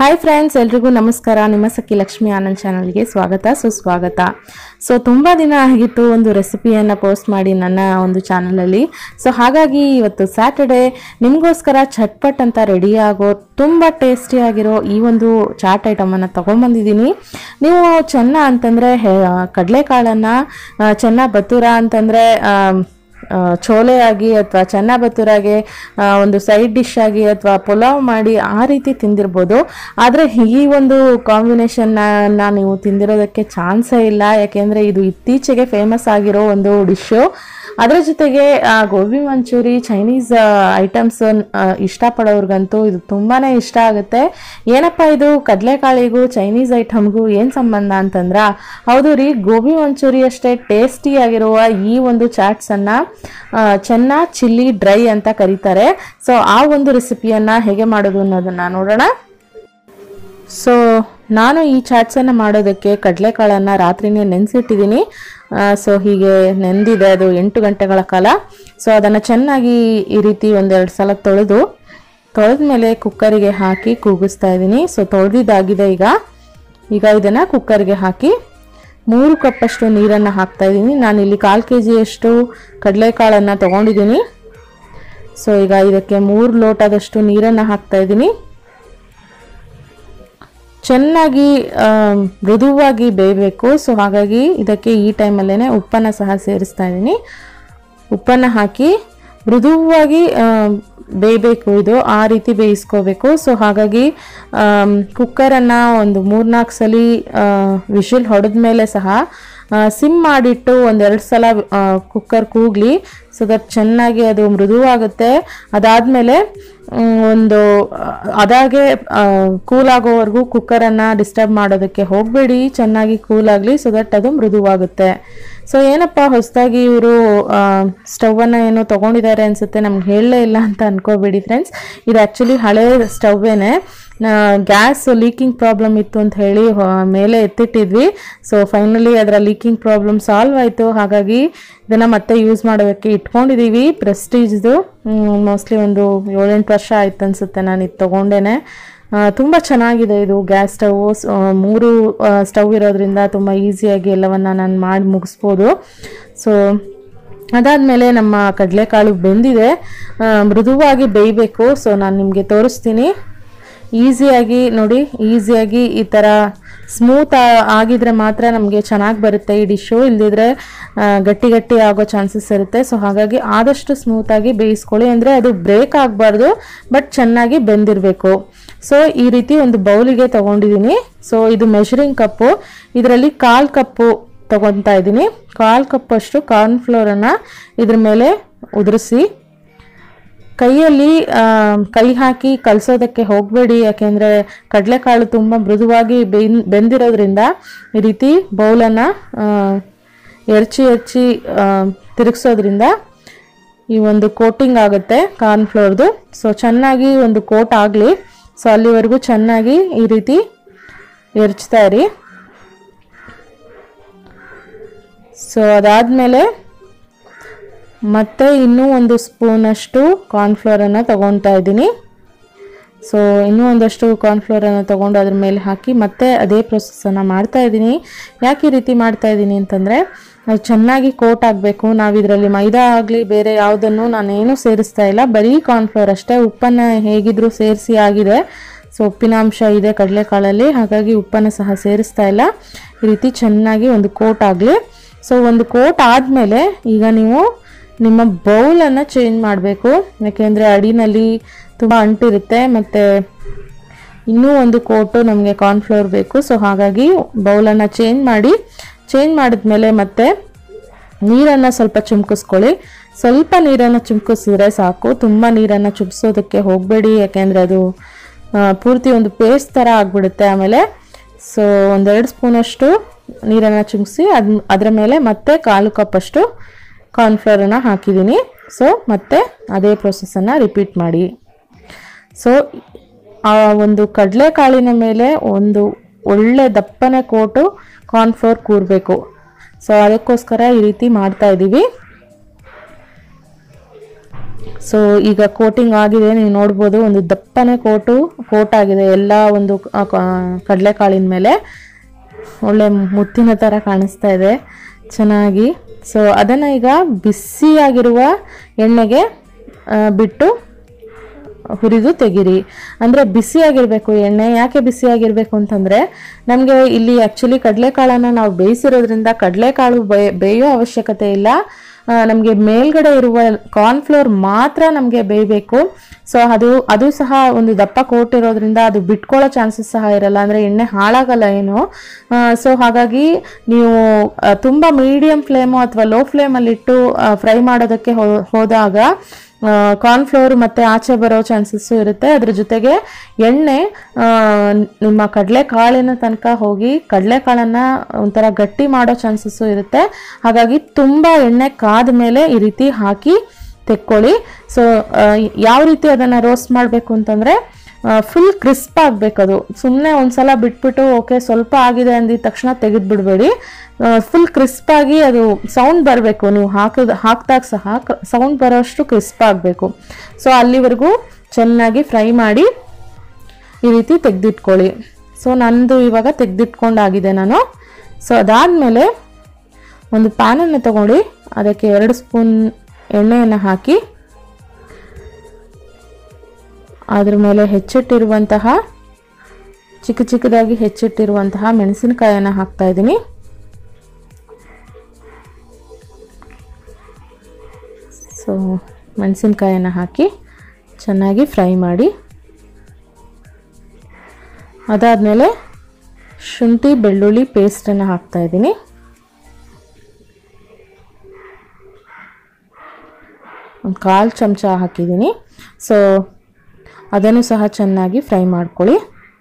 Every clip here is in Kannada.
ಹಾಯ್ ಫ್ರೆಂಡ್ಸ್ ಎಲ್ರಿಗೂ ನಮಸ್ಕಾರ ನಿಮ್ಮ ಸಖಿ ಲಕ್ಷ್ಮಿ ಆನಂದ್ ಚಾನಲ್ಗೆ ಸ್ವಾಗತ ಸುಸ್ವಾಗತ ಸೊ ತುಂಬ ದಿನ ಆಗಿತ್ತು ಒಂದು ರೆಸಿಪಿಯನ್ನು ಪೋಸ್ಟ್ ಮಾಡಿ ನನ್ನ ಒಂದು ಚಾನಲಲ್ಲಿ ಸೊ ಹಾಗಾಗಿ ಇವತ್ತು ಸ್ಯಾಟರ್ಡೆ ನಿಮಗೋಸ್ಕರ ಚಟ್ಪಟ್ ಅಂತ ರೆಡಿ ಆಗೋ ತುಂಬ ಟೇಸ್ಟಿಯಾಗಿರೋ ಈ ಒಂದು ಚಾಟ್ ಐಟಮನ್ನು ತೊಗೊಂಬಂದಿದ್ದೀನಿ ನೀವು ಚೆನ್ನ ಅಂತಂದರೆ ಕಡಲೆಕಾಳನ್ನು ಚೆನ್ನ ಬತ್ತೂರ ಅಂತಂದರೆ ಆ, ಚೋಲೆ ಆಗಿ ಅಥವಾ ಚೆನ್ನ ಬತ್ತೂರಾಗೆ ಆ, ಒಂದು ಸೈಡ್ ಡಿಶ್ ಆಗಿ ಅಥವಾ ಪುಲಾವ್ ಮಾಡಿ ಆ ರೀತಿ ತಿಂದಿರ್ಬೋದು ಆದರೆ ಈ ಒಂದು ಕಾಂಬಿನೇಷನ್ನ ನೀವು ತಿಂದಿರೋದಕ್ಕೆ ಚಾನ್ಸೇ ಇಲ್ಲ ಯಾಕೆಂದರೆ ಇದು ಇತ್ತೀಚೆಗೆ ಫೇಮಸ್ ಆಗಿರೋ ಒಂದು ಡಿಶ್ಶು ಅದರ ಜೊತೆಗೆ ಆ, ಗೋಬಿ ಮಂಚೂರಿ ಚೈನೀಸ್ ಐಟಮ್ಸ್ ಇಷ್ಟಪಡೋರ್ಗಂತೂ ಇದು ತುಂಬಾ ಇಷ್ಟ ಆಗುತ್ತೆ ಏನಪ್ಪ ಇದು ಕಡಲೆಕಾಳಿಗೂ ಚೈನೀಸ್ ಐಟಮ್ಗೂ ಏನು ಸಂಬಂಧ ಅಂತಂದ್ರ ಹೌದು ರೀ ಗೋಬಿ ಮಂಚೂರಿ ಅಷ್ಟೇ ಟೇಸ್ಟಿ ಆಗಿರುವ ಈ ಒಂದು ಚಾಟ್ಸನ್ನು ಚೆನ್ನ ಚಿಲ್ಲಿ ಡ್ರೈ ಅಂತ ಕರೀತಾರೆ ಸೊ ಆ ಒಂದು ರೆಸಿಪಿಯನ್ನು ಹೇಗೆ ಮಾಡೋದು ಅನ್ನೋದನ್ನು ನೋಡೋಣ ಸೊ ನಾನು ಈ ಚಾಟ್ಸನ್ನು ಮಾಡೋದಕ್ಕೆ ಕಡಲೆಕಾಳನ್ನು ರಾತ್ರಿನೇ ನೆನೆಸಿಟ್ಟಿದ್ದೀನಿ ಸೊ ಹೀಗೆ ನೆಂದಿದೆ ಅದು ಎಂಟು ಗಂಟೆಗಳ ಕಾಲ ಸೊ ಅದನ್ನು ಚೆನ್ನಾಗಿ ಈ ರೀತಿ ಒಂದೆರಡು ಸಲ ತೊಳೆದು ತೊಳೆದ ಮೇಲೆ ಕುಕ್ಕರಿಗೆ ಹಾಕಿ ಕೂಗಿಸ್ತಾ ಇದ್ದೀನಿ ಸೊ ತೊಳೆದಿದ್ದಾಗಿದೆ ಈಗ ಈಗ ಇದನ್ನು ಕುಕ್ಕರ್ಗೆ ಹಾಕಿ ಮೂರು ಕಪ್ಪಷ್ಟು ನೀರನ್ನು ಹಾಕ್ತಾ ಇದ್ದೀನಿ ನಾನಿಲ್ಲಿ ಕಾಲು ಕೆ ಜಿಯಷ್ಟು ಕಡಲೆಕಾಳನ್ನು ತೊಗೊಂಡಿದ್ದೀನಿ ಸೊ ಈಗ ಇದಕ್ಕೆ ಮೂರು ಲೋಟದಷ್ಟು ನೀರನ್ನು ಹಾಕ್ತಾ ಇದ್ದೀನಿ ಚೆನ್ನಾಗಿ ಆ, ಮೃದುವಾಗಿ ಬೇಯಬೇಕು ಸೊ ಹಾಗಾಗಿ ಇದಕ್ಕೆ ಈ ಟೈಮಲ್ಲೇ ಉಪ್ಪನ್ನು ಸಹ ಸೇರಿಸ್ತಾ ಇದ್ದೀನಿ ಉಪ್ಪನ್ನು ಹಾಕಿ ಮೃದುವಾಗಿ ಆ, ಬೇಯಬೇಕು ಇದು ಆ ರೀತಿ ಬೇಯಿಸ್ಕೋಬೇಕು ಸೊ ಹಾಗಾಗಿ ಕುಕ್ಕರನ್ನು ಒಂದು ಮೂರ್ನಾಲ್ಕು ಸಲ ವಿಷಿಲ್ ಹೊಡೆದ ಮೇಲೆ ಸಹ ಸಿಮ್ ಮಾಡಿಟ್ಟು ಒಂದೆರಡು ಸಲ ಕುಕ್ಕರ್ ಕೂಗಲಿ ಸೊ ದಟ್ ಚೆನ್ನಾಗಿ ಅದು ಮೃದುವಾಗುತ್ತೆ ಅದಾದಮೇಲೆ ಒಂದು ಆ, ಅದಾಗೆ ಕೂಲ್ ಆಗೋವರೆಗೂ ಕುಕ್ಕರನ್ನು ಡಿಸ್ಟರ್ಬ್ ಮಾಡೋದಕ್ಕೆ ಹೋಗಬೇಡಿ ಚೆನ್ನಾಗಿ ಕೂಲ್ ಆಗಲಿ ಸೊ ದಟ್ ಅದು ಮೃದುವಾಗುತ್ತೆ ಸೊ ಏನಪ್ಪ ಹೊಸದಾಗಿ ಇವರು ಸ್ಟವನ್ನು ಏನೋ ತೊಗೊಂಡಿದ್ದಾರೆ ಅನಿಸುತ್ತೆ ನಮ್ಗೆ ಹೇಳಲೇ ಇಲ್ಲ ಅಂತ ಅನ್ಕೋಬೇಡಿ ಫ್ರೆಂಡ್ಸ್ ಇದು ಆ್ಯಕ್ಚುಲಿ ಹಳೆ ಸ್ಟವ್ವೇನೆ ಗ್ಯಾಸ್ ಲೀಕಿಂಗ್ ಪ್ರಾಬ್ಲಮ್ ಇತ್ತು ಅಂತ ಹೇಳಿ ಹೊ- ಮೇಲೆ ಎತ್ತಿಟ್ಟಿದ್ವಿ ಸೊ ಫೈನಲಿ ಅದರ ಲೀಕಿಂಗ್ ಪ್ರಾಬ್ಲಮ್ ಸಾಲ್ವ್ ಆಯಿತು ಹಾಗಾಗಿ ಇದನ್ನು ಮತ್ತೆ ಯೂಸ್ ಮಾಡೋದಕ್ಕೆ ಇಟ್ಕೊಂಡಿದ್ದೀವಿ ಪ್ರೆಸ್ಟೀಜ್ದು ಮೋಸ್ಟ್ಲಿ ಒಂದು ಏಳೆಂಟು ವರ್ಷ ಆಯ್ತು ಅನಿಸುತ್ತೆ ನಾನು ಇದು ತೊಗೊಂಡೇನೆ ತುಂಬ ಚೆನ್ನಾಗಿದೆ ಇದು ಗ್ಯಾಸ್ ಸ್ಟವ್ ಮೂರು ಸ್ಟವ್ ಇರೋದ್ರಿಂದ ತುಂಬ ಈಸಿಯಾಗಿ ಎಲ್ಲವನ್ನು ನಾನು ಮಾಡಿ ಮುಗಿಸ್ಬೋದು ಸೊ ಅದಾದಮೇಲೆ ನಮ್ಮ ಕಡಲೆಕಾಳು ಬೆಂದಿದೆ ಆ, ಮೃದುವಾಗಿ ಬೇಯಬೇಕು ಸೊ ನಾನು ನಿಮಗೆ ತೋರಿಸ್ತೀನಿ ಈಸಿಯಾಗಿ ನೋಡಿ ಈಸಿಯಾಗಿ ಈ ಥರ ಸ್ಮೂತ್ ಆಗಿದ್ರೆ ಮಾತ್ರ ನಮಗೆ ಚೆನ್ನಾಗಿ ಬರುತ್ತೆ ಈ ಡಿಶ್ಶು ಇಲ್ದಿದ್ರೆ ಆ, ಗಟ್ಟಿ ಗಟ್ಟಿ ಆಗೋ ಚಾನ್ಸಸ್ ಇರುತ್ತೆ ಸೊ ಹಾಗಾಗಿ ಆದಷ್ಟು ಸ್ಮೂತಾಗಿ ಬೇಯಿಸ್ಕೊಳ್ಳಿ ಅಂದರೆ ಅದು ಬ್ರೇಕ್ ಆಗಬಾರ್ದು ಬಟ್ ಚೆನ್ನಾಗಿ ಬೆಂದಿರಬೇಕು ಸೊ ಈ ರೀತಿ ಒಂದು ಬೌಲಿಗೆ ತಗೊಂಡಿದ್ದೀನಿ ಸೊ ಇದು ಮೆಷರಿಂಗ್ ಕಪ್ಪು ಇದರಲ್ಲಿ ಕಾಲು ಕಪ್ಪು ತಗೊತಾ ಇದ್ದೀನಿ ಕಾಲು ಕಪ್ಪಷ್ಟು ಕಾರ್ನ್ಫ್ಲೋರನ್ನು ಇದ್ರ ಮೇಲೆ ಉದುರಿಸಿ ಕೈಯಲ್ಲಿ ಆ, ಕೈ ಹಾಕಿ ಕಲಸೋದಕ್ಕೆ ಹೋಗಬೇಡಿ ಯಾಕೆಂದರೆ ಕಡಲೆಕಾಳು ತುಂಬ ಮೃದುವಾಗಿ ಬೆನ್ ಬೆಂದಿರೋದ್ರಿಂದ ಈ ರೀತಿ ಬೌಲನ್ನು ಎರ್ಚಿ ಎರ್ಚಿ ಆ, ತಿರುಗಿಸೋದ್ರಿಂದ ಈ ಒಂದು ಕೋಟಿಂಗ್ ಆಗುತ್ತೆ ಕಾರ್ನ್ಫ್ಲೋರ್ದು ಸೊ ಚೆನ್ನಾಗಿ ಒಂದು ಕೋಟ್ ಆಗಲಿ ಸೊ ಅಲ್ಲಿವರೆಗೂ ಚೆನ್ನಾಗಿ ಈ ರೀತಿ ಎರ್ಚ್ತಾ ಇರಿ ಸೊ ಅದಾದಮೇಲೆ ಮತ್ತೆ ಇನ್ನೂ ಒಂದು ಸ್ಪೂನಷ್ಟು ಕಾರ್ನ್ಫ್ಲೋರನ್ನು ತಗೊತಾ ಇದ್ದೀನಿ ಸೊ ಇನ್ನೂ ಒಂದಷ್ಟು ಕಾರ್ನ್ಫ್ಲೋರನ್ನು ತೊಗೊಂಡು ಅದ್ರ ಮೇಲೆ ಹಾಕಿ ಮತ್ತೆ ಅದೇ ಪ್ರೊಸೆಸನ್ನು ಮಾಡ್ತಾ ಇದ್ದೀನಿ ಯಾಕೆ ಈ ರೀತಿ ಮಾಡ್ತಾ ಇದ್ದೀನಿ ಅಂತಂದರೆ ಅದು ಚೆನ್ನಾಗಿ ಕೋಟ್ ಆಗಬೇಕು ನಾವು ಇದರಲ್ಲಿ ಮೈದಾ ಆಗಲಿ ಬೇರೆ ಯಾವುದನ್ನು ನಾನೇನು ಸೇರಿಸ್ತಾ ಇಲ್ಲ ಬರೀ ಕಾರ್ನ್ಫ್ಲೋರ್ ಅಷ್ಟೇ ಉಪ್ಪನ್ನು ಹೇಗಿದ್ರೂ ಸೇರಿಸಿ ಆಗಿದೆ ಸೊ ಉಪ್ಪಿನ ಅಂಶ ಇದೆ ಕಡಲೆಕಾಳಲ್ಲಿ ಹಾಗಾಗಿ ಉಪ್ಪನ್ನು ಸಹ ಸೇರಿಸ್ತಾ ಇಲ್ಲ ಈ ರೀತಿ ಚೆನ್ನಾಗಿ ಒಂದು ಕೋಟ್ ಆಗಲಿ ಸೊ ಒಂದು ಕೋಟ್ ಆದಮೇಲೆ ಈಗ ನೀವು ನಿಮ್ಮ ಬೌಲನ್ನು ಚೇಂಜ್ ಮಾಡಬೇಕು ಯಾಕೆಂದರೆ ಅಡಿನಲ್ಲಿ ತುಂಬ ಅಂಟಿರುತ್ತೆ ಮತ್ತು ಇನ್ನೂ ಒಂದು ಕೋಟು ನಮಗೆ ಕಾರ್ನ್ಫ್ಲೋರ್ ಬೇಕು ಸೊ ಹಾಗಾಗಿ ಬೌಲನ್ನು ಚೇಂಜ್ ಮಾಡಿ ಚೇಂಜ್ ಮಾಡಿದ್ಮೇಲೆ ಮತ್ತೆ ನೀರನ್ನು ಸ್ವಲ್ಪ ಚಿಮ್ಕಿಸ್ಕೊಳ್ಳಿ ಸ್ವಲ್ಪ ನೀರನ್ನು ಚಿಮ್ಕಿಸಿದ್ರೆ ಸಾಕು ತುಂಬ ನೀರನ್ನು ಚುಮ್ಸೋದಕ್ಕೆ ಹೋಗಬೇಡಿ ಯಾಕೆಂದರೆ ಅದು ಆ, ಪೂರ್ತಿ ಒಂದು ಪೇಸ್ಟ್ ಥರ ಆಗಿಬಿಡುತ್ತೆ ಆಮೇಲೆ ಸೊ ಒಂದೆರಡು ಸ್ಪೂನಷ್ಟು ನೀರನ್ನು ಚಿಮ್ಕಿಸಿ ಅದ್ ಅದರ ಮೇಲೆ ಮತ್ತೆ ಕಾಲು ಕಪ್ಪಷ್ಟು ಕಾರ್ನ್ಫ್ಲವರನ್ನು ಹಾಕಿದ್ದೀನಿ ಸೊ ಮತ್ತೆ ಅದೇ ಪ್ರೊಸೆಸನ್ನು ರಿಪೀಟ್ ಮಾಡಿ ಸೊ ಆ ಒಂದು ಕಡಲೆಕಾಳಿನ ಮೇಲೆ ಒಂದು ಒಳ್ಳೆ ದಪ್ಪನೆ ಕೋಟು ಕಾರ್ನ್ಫ್ಲೋರ್ ಕೂರಬೇಕು ಸೊ ಅದಕ್ಕೋಸ್ಕರ ಈ ರೀತಿ ಮಾಡ್ತಾ ಇದ್ದೀವಿ ಸೊ ಈಗ ಕೋಟಿಂಗ್ ಆಗಿದೆ ನೀವು ನೋಡ್ಬೋದು ಒಂದು ದಪ್ಪನೆ ಕೋಟು ಕೋಟ್ ಆಗಿದೆ ಎಲ್ಲ ಒಂದು ಆ, ಕ- ಕಡಲೆಕಾಳಿನ ಮೇಲೆ ಒಳ್ಳೆ ಮುತ್ತಿನ ಥರ ಕಾಣಿಸ್ತಾ ಇದೆ ಚೆನ್ನಾಗಿ ಸೊ ಅದನ್ನು ಈಗ ಬಿಸಿಯಾಗಿರುವ ಎಣ್ಣೆಗೆ ಆ, ಬಿಟ್ಟು ಹುರಿದು ತೆಗಿರಿ ಅಂದರೆ ಬಿಸಿಯಾಗಿರಬೇಕು ಎಣ್ಣೆ ಯಾಕೆ ಬಿಸಿಯಾಗಿರಬೇಕು ಅಂತಂದರೆ ನಮಗೆ ಇಲ್ಲಿ ಆ್ಯಕ್ಚುಲಿ ಕಡಲೆಕಾಳನ್ನು ನಾವು ಬೇಯಿಸಿರೋದ್ರಿಂದ ಕಡಲೆಕಾಳು ಬೇ ಬೇಯೋ ಅವಶ್ಯಕತೆ ಇಲ್ಲ ನಮಗೆ ಮೇಲ್ಗಡೆ ಇರುವ ಕಾರ್ನ್ಫ್ಲೋರ್ ಮಾತ್ರ ನಮಗೆ ಬೇಯಬೇಕು ಸೊ ಅದು ಅದು ಸಹ ಒಂದು ದಪ್ಪ ಕೋಟ್ ಇರೋದ್ರಿಂದ ಅದು ಬಿಟ್ಕೊಳ್ಳೋ ಚಾನ್ಸಸ್ ಸಹ ಇರಲ್ಲ ಅಂದರೆ ಎಣ್ಣೆ ಹಾಳಾಗಲ್ಲ ಏನು ಸೊ ಹಾಗಾಗಿ ನೀವು ಆ, ತುಂಬ ಮೀಡಿಯಂ ಫ್ಲೇಮು ಅಥವಾ ಲೋ ಫ್ಲೇಮಲ್ಲಿಟ್ಟು ಫ್ರೈ ಮಾಡೋದಕ್ಕೆ ಹೋ- ಹೋದಾಗ ಕಾರ್ನ್ಫ್ಲೋರ್ ಮತ್ತು ಆಚೆ ಬರೋ ಚಾನ್ಸಸ್ಸು ಇರುತ್ತೆ ಅದ್ರ ಜೊತೆಗೆ ಎಣ್ಣೆ ಆ, ನಿಮ್ಮ ಕಡಲೆಕಾಳಿನ ತನಕ ಹೋಗಿ ಕಡಲೆಕಾಳನ್ನು ಒಂಥರ ಗಟ್ಟಿ ಮಾಡೋ ಚಾನ್ಸಸ್ಸು ಇರುತ್ತೆ ಹಾಗಾಗಿ ತುಂಬ ಎಣ್ಣೆ ಕಾದ ಮೇಲೆ ಈ ರೀತಿ ಹಾಕಿ ತೆಕ್ಕೊಳ್ಳಿ ಸೊ ಯಾವ ರೀತಿ ಅದನ್ನು ರೋಸ್ಟ್ ಮಾಡಬೇಕು ಅಂತಂದರೆ ಫುಲ್ ಕ್ರಿಸ್ಪ್ ಆಗಬೇಕು ಅದು ಸುಮ್ಮನೆ ಒಂದ್ಸಲ ಬಿಟ್ಬಿಟ್ಟು ಓಕೆ ಸ್ವಲ್ಪ ಆಗಿದೆ ಅಂದಿದ ತಕ್ಷಣ ತೆಗೆದ್ಬಿಡ್ಬೇಡಿ ಫುಲ್ ಕ್ರಿಸ್ಪ್ ಆಗಿ ಅದು ಸೌಂಡ್ ಬರಬೇಕು ನೀವು ಹಾಕಿದ ಹಾಕಿದಾಗ ಸಹ ಸೌಂಡ್ ಬರೋಷ್ಟು ಕ್ರಿಸ್ಪ್ ಆಗಬೇಕು ಸೊ ಅಲ್ಲಿವರೆಗೂ ಚೆನ್ನಾಗಿ ಫ್ರೈ ಮಾಡಿ ಈ ರೀತಿ ತೆಗೆದಿಟ್ಕೊಳ್ಳಿ ಸೊ ನಂದು ಇವಾಗ ತೆಗೆದಿಟ್ಕೊಂಡಾಗಿದೆ ನಾನು ಸೊ ಅದಾದಮೇಲೆ ಒಂದು ಪ್ಯಾನನ್ನು ತಗೊಳ್ಳಿ ಅದಕ್ಕೆ ಎರಡು ಸ್ಪೂನ್ ಎಣ್ಣೆಯನ್ನು ಹಾಕಿ ಅದ್ರ ಮೇಲೆ ಹೆಚ್ಚಿಟ್ಟಿರುವಂತಹ ಚಿಕ್ಕ ಚಿಕ್ಕದಾಗಿ ಹೆಚ್ಚಿಟ್ಟಿರುವಂತಹ ಮೆಣಸಿನಕಾಯನ್ನು ಹಾಕ್ತಾ ಇದ್ದೀನಿ ಸೊ ಮೆಣಸಿನಕಾಯನ್ನು ಹಾಕಿ ಚೆನ್ನಾಗಿ ಫ್ರೈ ಮಾಡಿ ಅದಾದಮೇಲೆ ಶುಂಠಿ ಬೆಳ್ಳುಳ್ಳಿ ಪೇಸ್ಟನ್ನು ಹಾಕ್ತಾ ಇದ್ದೀನಿ ಒಂದು ಕಾಲು ಚಮಚ ಹಾಕಿದ್ದೀನಿ ಸೊ ಅದನ್ನು ಸಹ ಚೆನ್ನಾಗಿ ಫ್ರೈ ಮಾಡ್ಕೊಳ್ಳಿ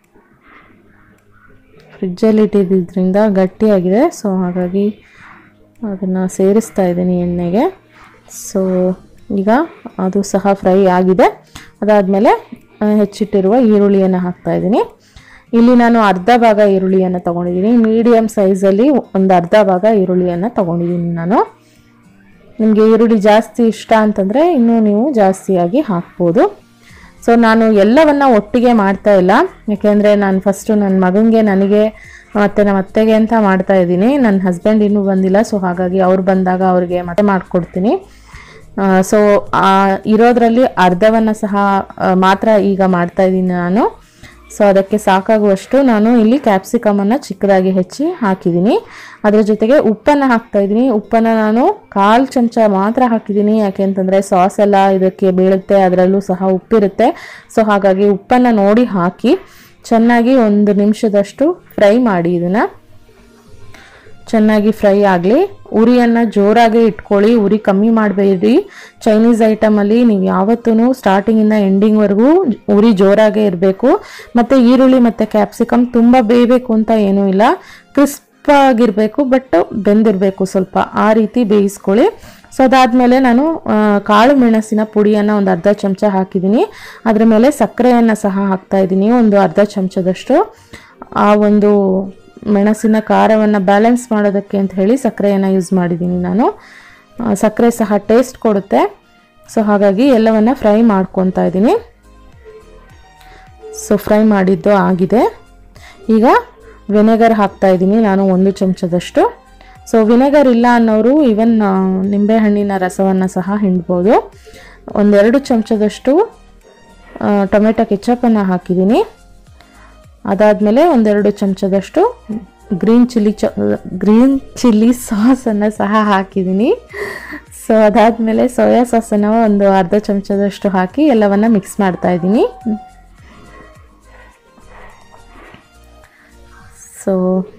ಫ್ರಿಜ್ಜಲ್ಲಿ ಇಟ್ಟಿದ್ದರಿಂದ ಗಟ್ಟಿಯಾಗಿದೆ ಸೊ ಹಾಗಾಗಿ ಅದನ್ನು ಸೇರಿಸ್ತಾ ಇದ್ದೀನಿ ಎಣ್ಣೆಗೆ ಸೊ ಈಗ ಅದು ಸಹ ಫ್ರೈ ಆಗಿದೆ ಅದಾದಮೇಲೆ ಹೆಚ್ಚಿಟ್ಟಿರುವ ಈರುಳ್ಳಿಯನ್ನು ಹಾಕ್ತಾ ಇದ್ದೀನಿ ಇಲ್ಲಿ ನಾನು ಅರ್ಧ ಭಾಗ ಈರುಳ್ಳಿಯನ್ನು ತೊಗೊಂಡಿದ್ದೀನಿ ಮೀಡಿಯಮ್ ಸೈಜಲ್ಲಿ ಒಂದು ಅರ್ಧ ಭಾಗ ಈರುಳ್ಳಿಯನ್ನು ತೊಗೊಂಡಿದ್ದೀನಿ ನಾನು ನಿಮಗೆ ಈರುಳ್ಳಿ ಜಾಸ್ತಿ ಇಷ್ಟ ಅಂತಂದರೆ ಇನ್ನೂ ನೀವು ಜಾಸ್ತಿಯಾಗಿ ಹಾಕ್ಬೋದು ಸೊ ನಾನು ಎಲ್ಲವನ್ನ ಒಟ್ಟಿಗೆ ಮಾಡ್ತಾ ಇಲ್ಲ ಯಾಕೆಂದರೆ ನಾನು ಫಸ್ಟು ನನ್ನ ಮಗನಿಗೆ ನನಗೆ ಮತ್ತು ನಮ್ಮ ಅತ್ತೆಗೆ ಅಂತ ಮಾಡ್ತಾ ಇದ್ದೀನಿ ನನ್ನ ಹಸ್ಬೆಂಡ್ ಇನ್ನೂ ಬಂದಿಲ್ಲ ಸೊ ಹಾಗಾಗಿ ಅವ್ರು ಬಂದಾಗ ಅವ್ರಿಗೆ ಮತ್ತೆ ಮಾಡಿಕೊಡ್ತೀನಿ ಸೊ ಇರೋದ್ರಲ್ಲಿ ಅರ್ಧವನ್ನು ಸಹ ಆ, ಮಾತ್ರ ಈಗ ಮಾಡ್ತಾ ಇದ್ದೀನಿ ನಾನು ಸೊ ಅದಕ್ಕೆ ಸಾಕಾಗುವಷ್ಟು ನಾನು ಇಲ್ಲಿ ಕ್ಯಾಪ್ಸಿಕಮನ್ನು ಚಿಕ್ಕದಾಗಿ ಹೆಚ್ಚಿ ಹಾಕಿದ್ದೀನಿ ಅದ್ರ ಜೊತೆಗೆ ಉಪ್ಪನ್ನು ಹಾಕ್ತಾ ಇದ್ದೀನಿ ಉಪ್ಪನ್ನು ನಾನು ಕಾಲು ಚಮಚ ಮಾತ್ರ ಹಾಕಿದ್ದೀನಿ ಯಾಕೆ ಅಂತಂದರೆ ಸಾಸ್ ಎಲ್ಲ ಇದಕ್ಕೆ ಬೀಳುತ್ತೆ ಅದರಲ್ಲೂ ಸಹ ಉಪ್ಪಿರುತ್ತೆ ಸೊ ಹಾಗಾಗಿ ಉಪ್ಪನ್ನು ನೋಡಿ ಹಾಕಿ ಚೆನ್ನಾಗಿ ಒಂದು ನಿಮಿಷದಷ್ಟು ಫ್ರೈ ಮಾಡಿ ಇದನ್ನು ಚೆನ್ನಾಗಿ ಫ್ರೈ ಆಗಲಿ ಉರಿಯನ್ನು ಜೋರಾಗಿ ಇಟ್ಕೊಳ್ಳಿ ಉರಿ ಕಮ್ಮಿ ಮಾಡಬೇಡಿ ಚೈನೀಸ್ ಐಟಮಲ್ಲಿ ನೀವು ಯಾವತ್ತೂ ಸ್ಟಾರ್ಟಿಂಗಿಂದ ಎಂಡಿಂಗ್ವರೆಗೂ ಉರಿ ಜೋರಾಗೇ ಇರಬೇಕು ಮತ್ತು ಈರುಳ್ಳಿ ಮತ್ತು ಕ್ಯಾಪ್ಸಿಕಮ್ ತುಂಬ ಬೇಯಬೇಕು ಅಂತ ಏನೂ ಇಲ್ಲ ಕ್ರಿಸ್ಪ್ ಆಗಿರಬೇಕು ಬಟ್ ಬೆಂದಿರಬೇಕು ಸ್ವಲ್ಪ ಆ ರೀತಿ ಬೇಯಿಸ್ಕೊಳ್ಳಿ ಸೊ ಅದಾದಮೇಲೆ ನಾನು ಆ, ಕಾಳು ಮೆಣಸಿನ ಪುಡಿಯನ್ನು ಒಂದು ಅರ್ಧ ಚಮಚ ಹಾಕಿದ್ದೀನಿ ಅದರ ಮೇಲೆ ಸಕ್ಕರೆಯನ್ನು ಸಹ ಹಾಕ್ತಾ ಇದ್ದೀನಿ ಒಂದು ಅರ್ಧ ಚಮಚದಷ್ಟು ಆ ಒಂದು ಮೆಣಸಿನ ಖಾರವನ್ನು ಬ್ಯಾಲೆನ್ಸ್ ಮಾಡೋದಕ್ಕೆ ಅಂತ ಹೇಳಿ ಸಕ್ಕರೆಯನ್ನು ಯೂಸ್ ಮಾಡಿದ್ದೀನಿ ನಾನು ಆ, ಸಕ್ಕರೆ ಸಹ ಟೇಸ್ಟ್ ಕೊಡುತ್ತೆ ಸೊ ಹಾಗಾಗಿ ಎಲ್ಲವನ್ನು ಫ್ರೈ ಮಾಡ್ಕೊತಾ ಇದ್ದೀನಿ ಸೊ ಫ್ರೈ ಮಾಡಿದ್ದು ಆಗಿದೆ ಈಗ ವಿನೆಗರ್ ಹಾಕ್ತಾ ಇದ್ದೀನಿ ನಾನು ಒಂದು ಚಮಚದಷ್ಟು ಸೊ ವಿನೆಗರ್ ಇಲ್ಲ ಅನ್ನೋರು ಈವನ್ ನಿಂಬೆಹಣ್ಣಿನ ರಸವನ್ನು ಸಹ ಹಿಂಡ್ಬೋದು ಒಂದೆರಡು ಚಮಚದಷ್ಟು ಆ, ಟೊಮೆಟೊ ಕೆಚಪನ್ನು ಹಾಕಿದ್ದೀನಿ ಅದಾದಮೇಲೆ ಒಂದೆರಡು ಚಮಚದಷ್ಟು ಗ್ರೀನ್ ಚಿಲ್ಲಿ ಚ ಗ್ರೀನ್ ಚಿಲ್ಲಿ ಸಾಸನ್ನು ಸಹ ಹಾಕಿದ್ದೀನಿ ಸೊ ಅದಾದಮೇಲೆ ಸೋಯಾ ಸಾಸನ್ನು ಒಂದು ಅರ್ಧ ಚಮಚದಷ್ಟು ಹಾಕಿ ಎಲ್ಲವನ್ನು ಮಿಕ್ಸ್ ಮಾಡ್ತಾ ಇದ್ದೀನಿ ಸೊ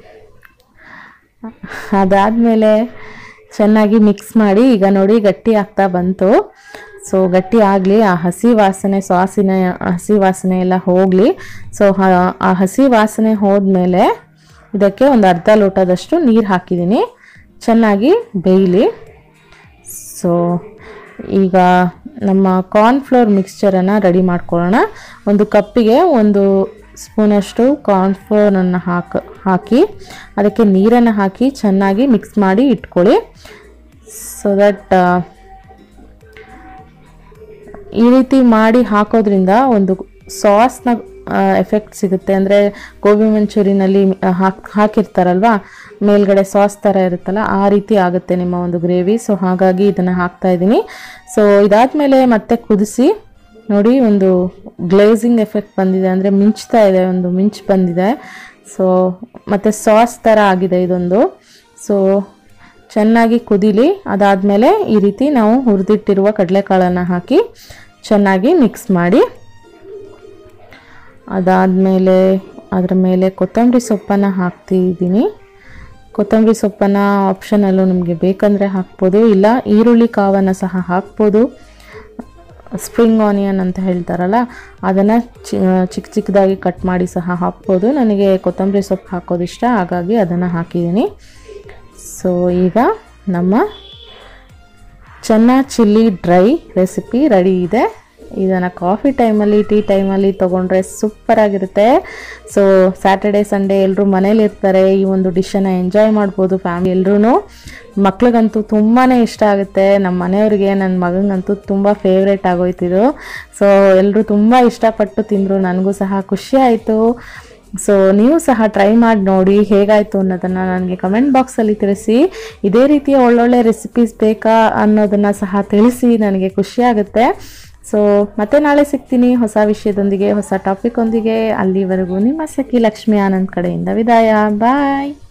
ಅದಾದಮೇಲೆ ಚೆನ್ನಾಗಿ ಮಿಕ್ಸ್ ಮಾಡಿ ಈಗ ನೋಡಿ ಗಟ್ಟಿ ಆಗ್ತಾ ಬಂತು ಸೊ ಗಟ್ಟಿ ಆಗಲಿ ಆ ಹಸಿ ವಾಸನೆ ಸಾಸಿನ ಹಸಿ ವಾಸನೆ ಎಲ್ಲ ಹೋಗಲಿ ಸೊ ಆ ಹಸಿ ವಾಸನೆ ಹೋದ್ಮೇಲೆ ಇದಕ್ಕೆ ಒಂದು ಅರ್ಧ ಲೋಟದಷ್ಟು ನೀರು ಹಾಕಿದ್ದೀನಿ ಚೆನ್ನಾಗಿ ಬೇಯಲಿ ಸೊ ಈಗ ನಮ್ಮ ಕಾರ್ನ್ಫ್ಲೋರ್ ಮಿಕ್ಸ್ಚರನ್ನು ರೆಡಿ ಮಾಡ್ಕೊಳ್ಳೋಣ ಒಂದು ಕಪ್ಪಿಗೆ ಒಂದು ಸ್ಪೂನಷ್ಟು ಕಾರ್ನ್ಫ್ಲೋರನ್ನು ಹಾಕ ಹಾಕಿ ಅದಕ್ಕೆ ನೀರನ್ನು ಹಾಕಿ ಚೆನ್ನಾಗಿ ಮಿಕ್ಸ್ ಮಾಡಿ ಇಟ್ಕೊಳ್ಳಿ ಸೊ ದಟ್ ಈ ರೀತಿ ಮಾಡಿ ಹಾಕೋದ್ರಿಂದ ಒಂದು ಸಾಸ್ನ ಎಫೆಕ್ಟ್ ಸಿಗುತ್ತೆ ಅಂದರೆ ಗೋಬಿ ಮಂಚೂರಿನಲ್ಲಿ ಹಾಕ್ ಹಾಕಿರ್ತಾರಲ್ವಾ ಮೇಲ್ಗಡೆ ಸಾಸ್ ಥರ ಇರುತ್ತಲ್ಲ ಆ ರೀತಿ ಆಗುತ್ತೆ ನಿಮ್ಮ ಒಂದು ಗ್ರೇವಿ ಸೊ ಹಾಗಾಗಿ ಇದನ್ನು ಹಾಕ್ತಾ ಇದ್ದೀನಿ ಸೊ ಇದಾದಮೇಲೆ ಮತ್ತೆ ಕುದಿಸಿ ನೋಡಿ ಒಂದು ಗ್ಲೇಸಿಂಗ್ ಎಫೆಕ್ಟ್ ಬಂದಿದೆ ಅಂದರೆ ಮಿಂಚ್ತಾ ಇದೆ ಒಂದು ಮಿಂಚ್ ಬಂದಿದೆ ಸೊ ಮತ್ತು ಸಾಸ್ ಥರ ಆಗಿದೆ ಇದೊಂದು ಸೊ ಚೆನ್ನಾಗಿ ಕುದೀಲಿ ಅದಾದಮೇಲೆ ಈ ರೀತಿ ನಾವು ಹುರಿದಿಟ್ಟಿರುವ ಕಡಲೆಕಾಳನ್ನು ಹಾಕಿ ಚೆನ್ನಾಗಿ ಮಿಕ್ಸ್ ಮಾಡಿ ಅದಾದಮೇಲೆ ಅದರ ಮೇಲೆ ಕೊತ್ತಂಬರಿ ಸೊಪ್ಪನ್ನು ಹಾಕ್ತಿದ್ದೀನಿ ಕೊತ್ತಂಬರಿ ಸೊಪ್ಪನ್ನು ಆಪ್ಷನಲ್ಲೂ ನಿಮಗೆ ಬೇಕಂದರೆ ಹಾಕ್ಬೋದು ಇಲ್ಲ ಈರುಳ್ಳಿ ಕಾವನ್ನು ಸಹ ಹಾಕ್ಬೋದು ಸ್ಪ್ರಿಂಗ್ ಆನಿಯನ್ ಅಂತ ಹೇಳ್ತಾರಲ್ಲ ಅದನ್ನು ಚಿಕ್ಕ ಚಿಕ್ಕದಾಗಿ ಕಟ್ ಮಾಡಿ ಸಹ ಹಾಕ್ಬೋದು ನನಗೆ ಕೊತ್ತಂಬರಿ ಸೊಪ್ಪು ಹಾಕೋದು ಇಷ್ಟ ಹಾಗಾಗಿ ಅದನ್ನು ಹಾಕಿದ್ದೀನಿ ಸೊ ಈಗ ನಮ್ಮ ಚೆನ್ನ ಚಿಲ್ಲಿ ಡ್ರೈ ರೆಸಿಪಿ ರೆಡಿ ಇದೆ ಇದನ್ನು ಕಾಫಿ ಟೈಮಲ್ಲಿ ಟೀ ಟೈಮಲ್ಲಿ ತೊಗೊಂಡ್ರೆ ಸೂಪರಾಗಿರುತ್ತೆ ಸೊ ಸ್ಯಾಟರ್ಡೆ ಸಂಡೇ ಎಲ್ಲರೂ ಮನೇಲಿ ಇರ್ತಾರೆ ಈ ಒಂದು ಡಿಶನ್ನು ಎಂಜಾಯ್ ಮಾಡ್ಬೋದು ಫ್ಯಾಮಿಲಿ ಎಲ್ಲರೂ ಮಕ್ಳಿಗಂತೂ ತುಂಬಾ ಇಷ್ಟ ಆಗುತ್ತೆ ನಮ್ಮ ಮನೆಯವ್ರಿಗೆ ನನ್ನ ಮಗನಿಗಂತೂ ತುಂಬ ಫೇವ್ರೇಟ್ ಆಗೋಯ್ತಿದು ಸೊ ಎಲ್ಲರೂ ತುಂಬ ಇಷ್ಟಪಟ್ಟು ತಿಂದರು ನನಗೂ ಸಹ ಖುಷಿ ಆಯಿತು ಸೊ ನೀವು ಸಹ ಟ್ರೈ ಮಾಡಿ ನೋಡಿ ಹೇಗಾಯಿತು ಅನ್ನೋದನ್ನು ನನಗೆ ಕಮೆಂಟ್ ಬಾಕ್ಸಲ್ಲಿ ತಿಳಿಸಿ ಇದೇ ರೀತಿಯ ಒಳ್ಳೊಳ್ಳೆ ರೆಸಿಪೀಸ್ ಬೇಕಾ ಅನ್ನೋದನ್ನು ಸಹ ತಿಳಿಸಿ ನನಗೆ ಖುಷಿ ಆಗುತ್ತೆ ಸೊ ಮತ್ತೆ ನಾಳೆ ಸಿಗ್ತೀನಿ ಹೊಸ ವಿಷಯದೊಂದಿಗೆ ಹೊಸ ಟಾಪಿಕ್ ಒಂದಿಗೆ ಅಲ್ಲಿವರೆಗೂ ನಿಮ್ಮ ಸಖಿ ಲಕ್ಷ್ಮಿ ಆನಂದ್ ಕಡೆಯಿಂದ ವಿದಾಯ ಬಾಯ್